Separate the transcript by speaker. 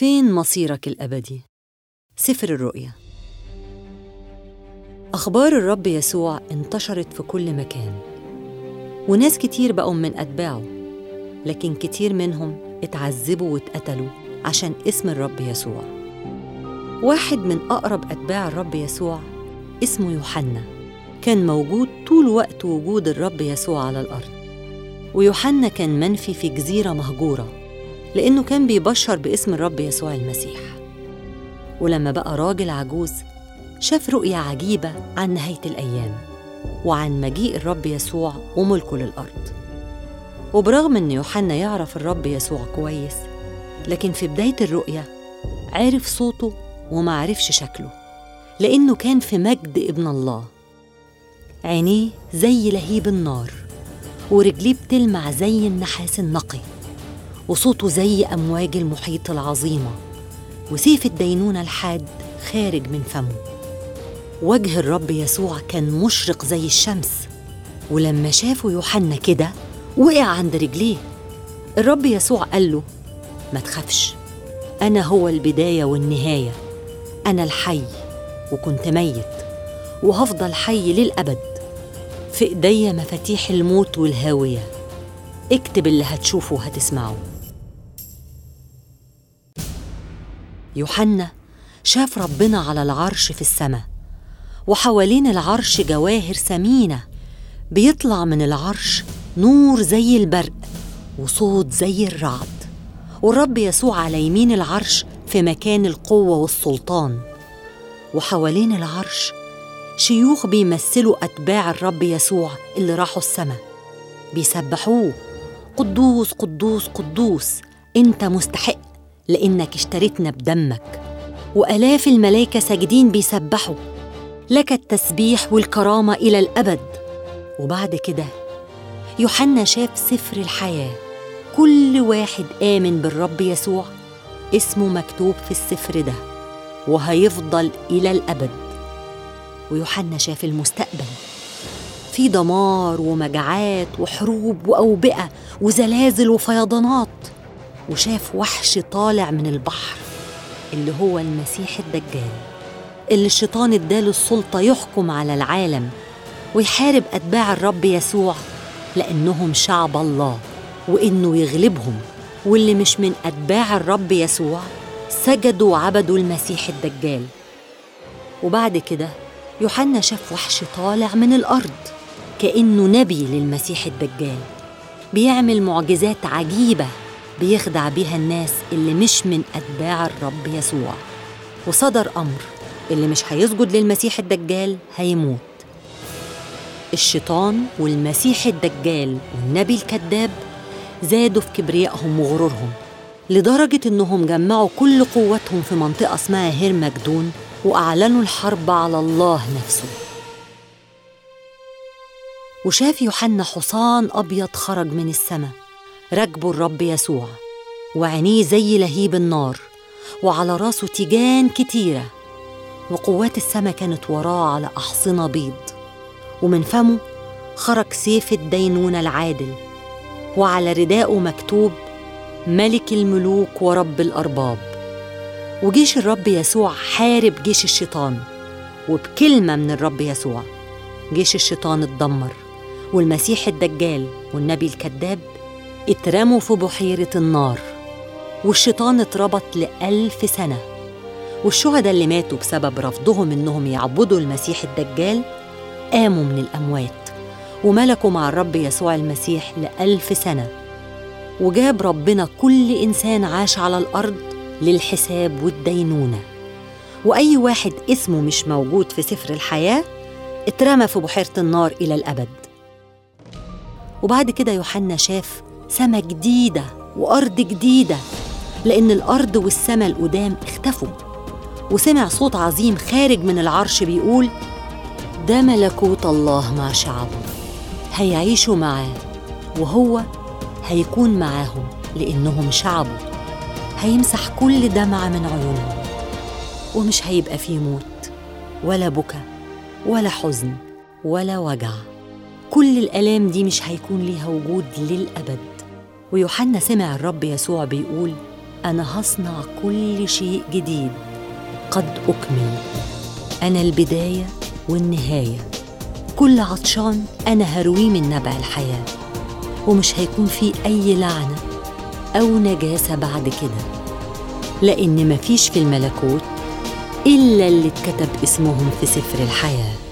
Speaker 1: فين مصيرك الأبدي؟ سفر الرؤيا أخبار الرب يسوع انتشرت في كل مكان وناس كتير بقوا من أتباعه لكن كتير منهم اتعذبوا واتقتلوا عشان اسم الرب يسوع واحد من أقرب أتباع الرب يسوع اسمه يوحنا كان موجود طول وقت وجود الرب يسوع على الأرض ويوحنا كان منفي في جزيرة مهجورة لأنه كان بيبشر باسم الرب يسوع المسيح ولما بقى راجل عجوز شاف رؤية عجيبة عن نهاية الأيام وعن مجيء الرب يسوع وملكه للأرض وبرغم أن يوحنا يعرف الرب يسوع كويس لكن في بداية الرؤية عرف صوته وما عرفش شكله لأنه كان في مجد ابن الله عينيه زي لهيب النار ورجليه بتلمع زي النحاس النقي وصوته زي أمواج المحيط العظيمة وسيف الدينونة الحاد خارج من فمه وجه الرب يسوع كان مشرق زي الشمس ولما شافه يوحنا كده وقع عند رجليه الرب يسوع قال له ما تخافش أنا هو البداية والنهاية أنا الحي وكنت ميت وهفضل حي للأبد في إيديا مفاتيح الموت والهاوية اكتب اللي هتشوفه وهتسمعه يوحنا شاف ربنا على العرش في السماء وحوالين العرش جواهر ثمينة بيطلع من العرش نور زي البرق وصوت زي الرعد والرب يسوع على يمين العرش في مكان القوة والسلطان وحوالين العرش شيوخ بيمثلوا أتباع الرب يسوع اللي راحوا السماء بيسبحوه قدوس قدوس قدوس انت مستحق لانك اشتريتنا بدمك والاف الملائكه ساجدين بيسبحوا لك التسبيح والكرامه الى الابد وبعد كده يوحنا شاف سفر الحياه كل واحد امن بالرب يسوع اسمه مكتوب في السفر ده وهيفضل الى الابد ويوحنا شاف المستقبل في دمار ومجاعات وحروب وأوبئة وزلازل وفيضانات وشاف وحش طالع من البحر اللي هو المسيح الدجال اللي الشيطان اداله السلطة يحكم على العالم ويحارب أتباع الرب يسوع لأنهم شعب الله وإنه يغلبهم واللي مش من أتباع الرب يسوع سجدوا وعبدوا المسيح الدجال وبعد كده يوحنا شاف وحش طالع من الأرض كأنه نبي للمسيح الدجال بيعمل معجزات عجيبة بيخدع بيها الناس اللي مش من أتباع الرب يسوع وصدر أمر اللي مش هيسجد للمسيح الدجال هيموت الشيطان والمسيح الدجال والنبي الكذاب زادوا في كبريائهم وغرورهم لدرجة إنهم جمعوا كل قوتهم في منطقة اسمها هيرمجدون وأعلنوا الحرب على الله نفسه وشاف يوحنا حصان أبيض خرج من السماء راكبه الرب يسوع وعينيه زي لهيب النار وعلى راسه تيجان كتيرة وقوات السماء كانت وراه على أحصنة بيض ومن فمه خرج سيف الدينونة العادل وعلى ردائه مكتوب ملك الملوك ورب الأرباب وجيش الرب يسوع حارب جيش الشيطان وبكلمة من الرب يسوع جيش الشيطان اتدمر والمسيح الدجال والنبي الكذاب اترموا في بحيرة النار والشيطان اتربط لألف سنة والشهداء اللي ماتوا بسبب رفضهم إنهم يعبدوا المسيح الدجال قاموا من الأموات وملكوا مع الرب يسوع المسيح لألف سنة وجاب ربنا كل إنسان عاش على الأرض للحساب والدينونة وأي واحد اسمه مش موجود في سفر الحياة اترمى في بحيرة النار إلى الأبد وبعد كده يوحنا شاف سما جديدة وأرض جديدة لأن الأرض والسما القدام اختفوا وسمع صوت عظيم خارج من العرش بيقول ده ملكوت الله مع شعبه هيعيشوا معاه وهو هيكون معاهم لأنهم شعبه هيمسح كل دمعة من عيونهم ومش هيبقى فيه موت ولا بكى ولا حزن ولا وجع كل الآلام دي مش هيكون ليها وجود للأبد ويوحنا سمع الرب يسوع بيقول أنا هصنع كل شيء جديد قد أكمل أنا البداية والنهاية كل عطشان أنا هرويه من نبع الحياة ومش هيكون في أي لعنة أو نجاسة بعد كده لأن مفيش في الملكوت إلا اللي اتكتب اسمهم في سفر الحياه